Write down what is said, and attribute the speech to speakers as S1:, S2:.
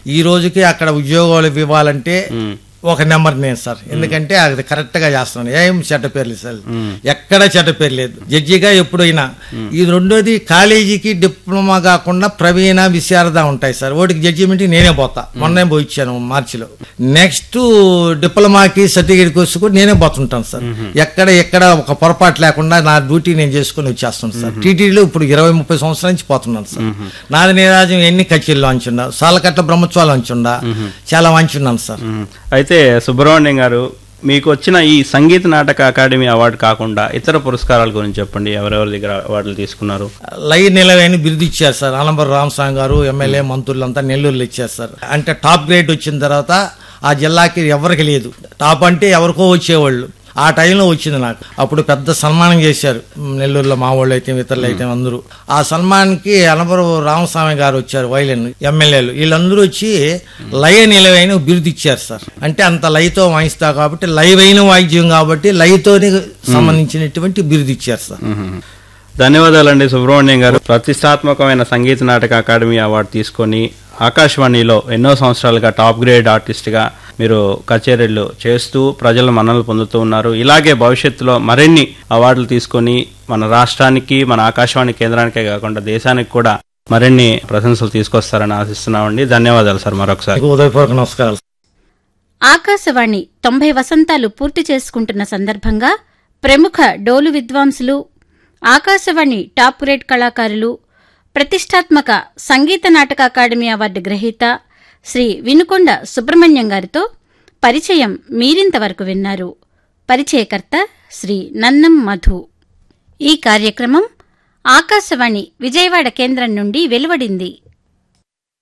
S1: ఈ రోజుకి అక్కడ ఉద్యోగాలు ఇవ్వాలంటే
S2: మ్మ్.
S1: ఒక నెంబర్ నేను సార్ ఎందుకంటే అది కరెక్ట్ గా చేస్తున్నాను ఏం చెడ్డ పేర్లు సార్ ఎక్కడ చెడ్డ పేరు లేదు జడ్జిగా ఎప్పుడైనా ఇది రెండోది కాలేజీకి డిప్లొమా కాకుండా ప్రవీణ విశారద ఉంటాయి సార్ ఓటికి జడ్జిమెంట్ నేనే పోతా మొన్నే పోయి ఇచ్చాను మార్చిలో నెక్స్ట్ డిప్లొమాకి సర్టిఫికేట్ కోర్సు కూడా నేనే పోతుంటాను సార్ ఎక్కడ ఎక్కడ ఒక పొరపాటు లేకుండా నా డ్యూటీ నేను చేసుకుని వచ్చేస్తాను సార్ టీటీడీలో ఇప్పుడు ఇరవై ముప్పై సంవత్సరాల నుంచి పోతున్నాను సార్ నాది నీరాజం ఎన్ని కచేరీలు అంచుండా సాలకట్ల బ్రహ్మోత్సవాలు అంచుండా చాలా వంచున్నాను సార్
S2: మ్మ్. అయితే సుబ్రహ్మణ్యం గారు మీకు వచ్చిన ఈ సంగీత నాటక అకాడమీ అవార్డు కాకుండా ఇతర పురస్కారాల గురించి చెప్పండి ఎవరెవరి దగ్గర అవార్డులు తీసుకున్నారు
S1: లై నిలవని బిరుదు ఇచ్చారు సార్ ఆలంబర్ రామస్వామి గారు ఎమ్మెల్యే మంత్రులంతా నెల్లూరులో ఇచ్చారు సార్ అంటే టాప్ గ్రేడ్ వచ్చిన తర్వాత ఆ జిల్లాకి ఎవరికి లేదు టాప్ అంటే ఎవరికో వచ్చేవాళ్ళు ఆ టైంలో వచ్చింది నాకు అప్పుడు పెద్ద సన్మానం చేశారు నెల్లూరులో మా వాళ్ళు అయితే ఇతరులు అయితే అందరూ ఆ సన్మానానికి అనబరు రామస్వామి గారు వచ్చారు వైలెన్ ఎమ్మెల్యేలు వీళ్ళందరూ వచ్చి లయ నిలవైన బిరుదు ఇచ్చారు సార్ అంటే అంత లయతో వాయిస్తా కాబట్టి లయవైన వాయిద్యం కాబట్టి లయతోని సంబంధించినటువంటి బిరుదు ఇచ్చారు సార్
S2: మ్మ్. ధన్యవాదాలండి సుబ్రహ్మణ్యం గారు ప్రతిష్టాత్మకమైన సంగీత నాటక అకాడమీ అవార్డు తీసుకొని ఆకాశవాణిలో ఎన్నో సంవత్సరాలుగా టాప్ గ్రేడ్ ఆర్టిస్ట్గా మీరు కచేరీలు చేస్తూ ప్రజల మన్ననలు పొందుతూ ఉన్నారు ఇలాగే భవిష్యత్తులో మరిన్ని అవార్డులు తీసుకొని మన రాష్ట్రానికి మన ఆకాశవాణి కేంద్రానికే కాకుండా దేశానికి కూడా మరిన్ని ప్రశంసలు తీసుకొస్తారని ఆశిస్తున్నామండి ధన్యవాదాలు సార్ మరొకసారి
S1: మీకు ఉదయపూర్వక నమస్కారాలు
S3: ఆకాశవాణి తొంభై వసంతాలు పూర్తి చేసుకుంటున్న సందర్భంగా ప్రముఖ డోలు విద్వాంసులు ఆకాశవాణి టాప్ గ్రేడ్ కళాకారులు ప్రతిష్టాత్మక సంగీత నాటక అకాడమీ అవార్డు గ్రహీత శ్రీ వినుకొండ సుబ్రహ్మణ్యం గారితో పరిచయం మీరింతవరకు విన్నారు పరిచయకర్త శ్రీ నన్నం మధు ఈ కార్యక్రమం ఆకాశవాణి విజయవాడ కేంద్రం నుండి వెలువడింది